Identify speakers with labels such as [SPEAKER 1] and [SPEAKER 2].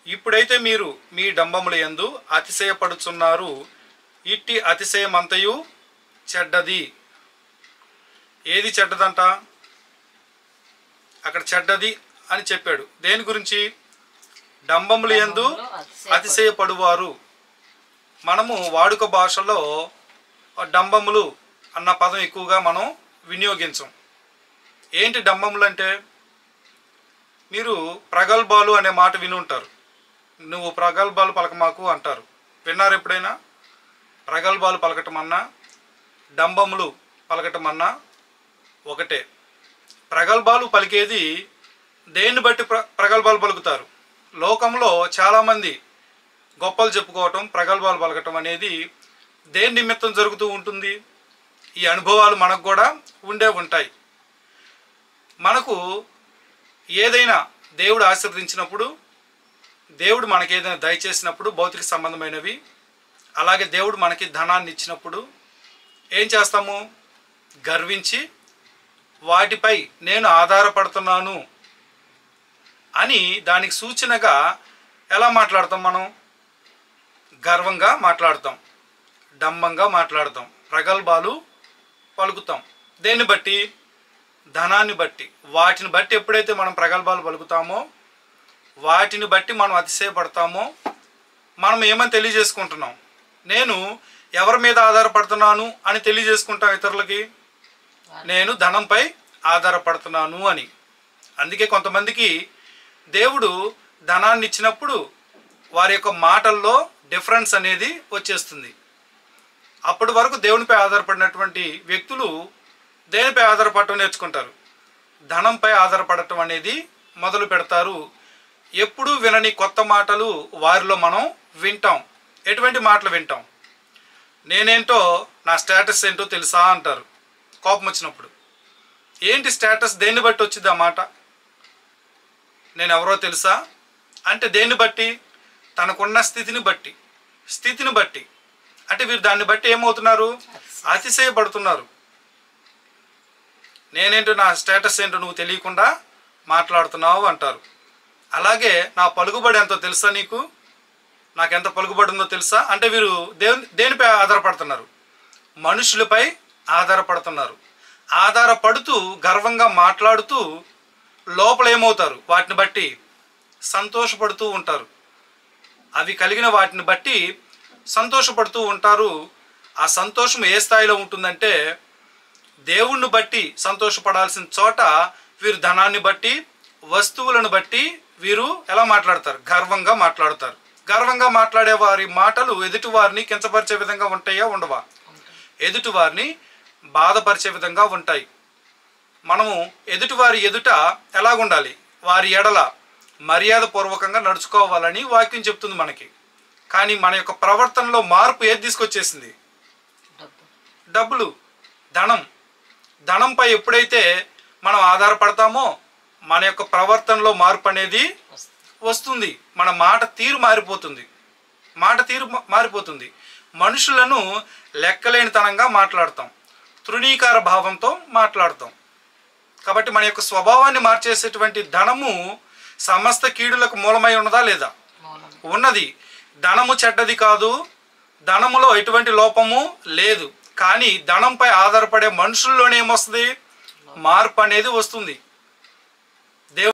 [SPEAKER 1] ఇప్పుడైతే మీరు మీ డంబముల యందు అతిశయపడుచున్నారు ఇట్టి అతిశయమంతయు చెడ్డది ఏది చెడ్డదంట అక్కడ చెడ్డది అని చెప్పాడు దేని గురించి డంబముల యందు అతిశయపడువారు మనము వాడుక భాషలో డంబములు అన్న పదం ఎక్కువగా మనం వినియోగించం ఏంటి డంబములు అంటే మీరు ప్రగల్భాలు అనే మాట విని ఉంటారు నువ్వు ప్రగల్భాలు పలకమాకు అంటారు విన్నారు ఎప్పుడైనా ప్రగల్భాలు పలకటం అన్నా డంబములు పలకటం అన్నా ఒకటే ప్రగల్భాలు పలికేది దేన్ని బట్టి ప్ర ప్రగల్భాలు పలుకుతారు లోకంలో చాలామంది గొప్పలు చెప్పుకోవటం ప్రగల్భాలు పలకటం అనేది దేని నిమిత్తం జరుగుతూ ఉంటుంది ఈ అనుభవాలు మనకు కూడా ఉండే ఉంటాయి మనకు ఏదైనా దేవుడు ఆశీర్వదించినప్పుడు దేవుడు మనకి ఏదైనా దయచేసినప్పుడు భౌతిక సంబంధమైనవి అలాగే దేవుడు మనకి ధనాన్ని ఇచ్చినప్పుడు ఏం చేస్తాము గర్వించి వాటిపై నేను ఆధారపడుతున్నాను అని దానికి సూచనగా ఎలా మాట్లాడతాం మనం గర్వంగా మాట్లాడతాం డంబంగా మాట్లాడతాం ప్రగల్భాలు పలుకుతాం దేన్ని బట్టి ధనాన్ని బట్టి వాటిని బట్టి ఎప్పుడైతే మనం ప్రగల్భాలు పలుకుతామో వాటిని బట్టి మనం అతిశయపడతామో మనం ఏమని తెలియజేసుకుంటున్నాం నేను ఎవరి మీద ఆధారపడుతున్నాను అని తెలియజేసుకుంటాం ఇతరులకి నేను ధనంపై ఆధారపడుతున్నాను అని అందుకే కొంతమందికి దేవుడు ధనాన్ని ఇచ్చినప్పుడు వారి యొక్క మాటల్లో డిఫరెన్స్ అనేది వచ్చేస్తుంది అప్పటి వరకు దేవునిపై ఆధారపడినటువంటి వ్యక్తులు దేనిపై ఆధారపడటం నేర్చుకుంటారు ధనంపై ఆధారపడటం అనేది మొదలు పెడతారు ఎప్పుడూ వినని కొత్త మాటలు వారిలో మనం వింటాం ఎటువంటి మాటలు వింటాం నేనేంటో నా స్టేటస్ ఏంటో తెలుసా అంటారు కోపం వచ్చినప్పుడు ఏంటి స్టేటస్ దేన్ని బట్టి వచ్చింది ఆ మాట నేను ఎవరో తెలుసా అంటే దేన్ని బట్టి తనకున్న స్థితిని బట్టి స్థితిని బట్టి అంటే వీరు దాన్ని బట్టి ఏమవుతున్నారు అతిశయపడుతున్నారు నేనేంటో నా స్టేటస్ ఏంటో నువ్వు తెలియకుండా మాట్లాడుతున్నావు అంటారు అలాగే నా పలుకుబడి ఎంతో తెలుసా నీకు నాకు ఎంత పలుకుబడి ఉందో తెలుసా అంటే వీరు దేని దేనిపై ఆధారపడుతున్నారు మనుషులపై ఆధారపడుతున్నారు ఆధారపడుతూ గర్వంగా మాట్లాడుతూ లోపల ఏమవుతారు వాటిని బట్టి సంతోషపడుతూ ఉంటారు అవి కలిగిన వాటిని బట్టి సంతోషపడుతూ ఉంటారు ఆ సంతోషం ఏ స్థాయిలో ఉంటుందంటే దేవుణ్ణి బట్టి సంతోషపడాల్సిన చోట వీరు ధనాన్ని బట్టి వస్తువులను బట్టి వీరు ఎలా మాట్లాడతారు గర్వంగా మాట్లాడతారు గర్వంగా మాట్లాడే వారి మాటలు ఎదుటి వారిని కించపరిచే విధంగా ఉంటాయా ఉండవా ఎదుటి వారిని బాధపరిచే విధంగా ఉంటాయి మనము ఎదుటివారి ఎదుట ఎలాగుండాలి వారి ఎడల మర్యాద పూర్వకంగా నడుచుకోవాలని వాక్యం చెప్తుంది మనకి కానీ మన యొక్క ప్రవర్తనలో మార్పు ఏది తీసుకొచ్చేసింది
[SPEAKER 2] డబ్బు
[SPEAKER 1] డబ్బులు ధనం ధనంపై ఎప్పుడైతే మనం ఆధారపడతామో మన యొక్క ప్రవర్తనలో మార్పు అనేది
[SPEAKER 2] వస్తుంది
[SPEAKER 1] వస్తుంది మన మాట తీరు మారిపోతుంది మాట తీరు మా- మారిపోతుంది మనుషులను లెక్కలేనితనంగా మాట్లాడతాం తృణీకార భావంతో మాట్లాడతాం కాబట్టి మన యొక్క స్వభావాన్ని మార్చేసేటువంటి ధనము సమస్త కీడులకు మూలమై ఉన్నదా లేదా
[SPEAKER 2] మూలం
[SPEAKER 1] ఉన్నది ధనము చెడ్డది కాదు ధనములో ఎటువంటి లోపము లేదు కానీ ధనంపై ఆధారపడే మనుషుల్లోనే ఏమొస్తుంది మార్పు అనేది వస్తుంది